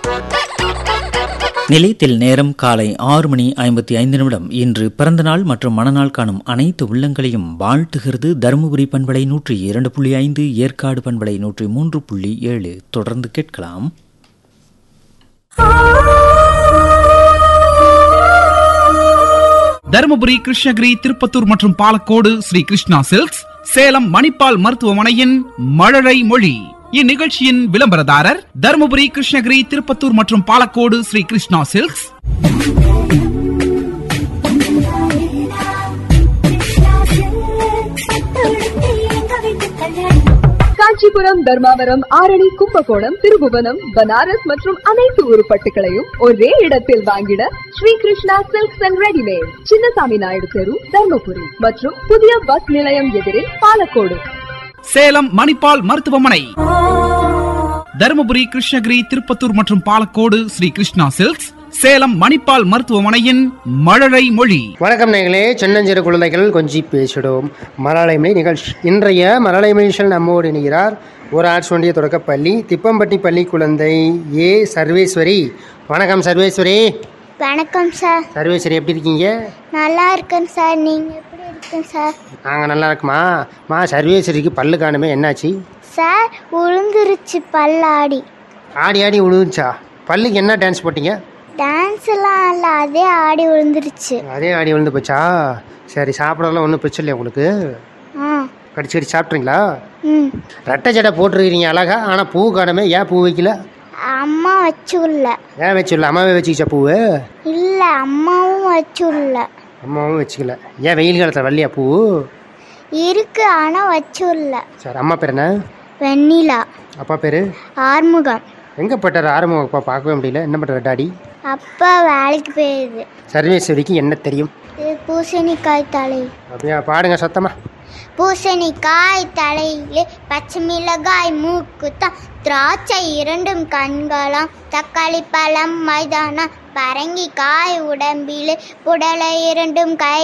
நிலையத்தில் நேரம் காலை ஆறு மணி ஐம்பத்தி ஐந்து நிமிடம் இன்று பிறந்தநாள் மற்றும் மணநாள் காணும் அனைத்து உள்ளங்களையும் வாழ்த்துகிறது தருமபுரி பண்பலை நூற்றி இரண்டு புள்ளி ஐந்து ஏற்காடு பண்பலை நூற்றி மூன்று புள்ளி ஏழு தொடர்ந்து கேட்கலாம் தருமபுரி கிருஷ்ணகிரி திருப்பத்தூர் மற்றும் பாலக்கோடு ஸ்ரீ கிருஷ்ணா சில்க்ஸ் சேலம் மணிப்பால் மருத்துவமனையின் மழலை மொழி இந்நிகழ்ச்சியின் விளம்பரதாரர் தருமபுரி கிருஷ்ணகிரி திருப்பத்தூர் மற்றும் பாலக்கோடு ஸ்ரீ கிருஷ்ணா சில்க்ஸ் காஞ்சிபுரம் தர்மாவரம் ஆரணி கும்பகோணம் திருபுவனம் பனாரஸ் மற்றும் அனைத்து உருப்பட்டுகளையும் ஒரே இடத்தில் வாங்கிட Sri Krishna silks and readymade Chinnasamy Naidu தெரு தர்மபுரி மற்றும் புதிய பஸ் நிலையம் எதிரில் பாலக்கோடு சேலம் மணிப்பால் மருத்துவமனை தருமபுரி கிருஷ்ணகிரி திருப்பத்தூர் மற்றும் பாலக்கோடு ஸ்ரீ கிருஷ்ணா சில்க்ஸ் சேலம் மணிப்பால் மருத்துவமனையின் மழலை மொழி வணக்கம் நேர்களே சின்னஞ்சிறு குழந்தைகள் கொஞ்சி பேசிடும் மலயாளமொழி நிகழ்ச்சி இன்றைய மலயாளமொழி நிகழ்ச்சியில் நம்மோடு இணைகிறார் ஒரு ஆர்ட்ஸ் ஒன்றிய தொடக்கப்பள்ளி திப்பம்பட்டி பள்ளி குழந்தை ஏ சர்வேஸ்வரி வணக்கம் சர்வேஸ்வரி வணக்கம் சார் சர்வேஸ்வரி எப்படி இருக்கீங்க நல்லா இருக்கேன் சார் நீங்கள் எப்படி இருக்கேன் சார் நாங்கள் நல்லா இருக்குமா மா சர்வேஸ்வரிக்கு பல்லு காணுமே என்னாச்சு சார் உளுந்துருச்சு பல்லாடி ஆடி ஆடி விழுந்துச்சா பல்லுக்கு என்ன டான்ஸ் போட்டீங்க டான்ஸ்லாம் இல்லை அதே ஆடி விழுந்துருச்சு அதே ஆடி விழுந்து போச்சா சரி சாப்பிடலாம் ஒன்றும் பிரச்சனை இல்லை உங்களுக்கு ஆ கடிச்சு கடிச்சு சாப்பிட்றீங்களா ம் ரெட்டை ஜடை போட்டிருக்கிறீங்க அழகா ஆனால் பூ காணுமே ஏன் பூ வைக்கல அம்மா வச்சுள்ள ஏன் வச்சுடல அம்மாவே வச்சுக்கிச்சா பூவு இல்லை அம்மாவும் வச்சுள்ள அம்மாவும் வச்சுக்கல ஏன் வெயில் காலத்தில் வரலையா பூ இருக்கு ஆனால் வச்சுள்ள சரி அம்மா பேர் என்ன வெண்ணிலா அப்பா பேர் ஆறுமுகம் எங்கே போட்டார் ஆரம்பம் அப்பா பார்க்கவே முடியல என்ன பண்ணுற டாடி அப்பா வேலைக்கு போயிடுது சர்வேஸ்வரிக்கு என்ன தெரியும் இது பூசணிக்காய் தலை அப்படியா பாடுங்க சத்தமா பூசணிக்காய் தலையிலே பச்சை மிளகாய் மூக்குத்தான் திராட்சை இரண்டும் கண்களாம் தக்காளி பழம் மைதானம் பரங்கிக்காய் உடம்பிலே புடலை இரண்டும் கை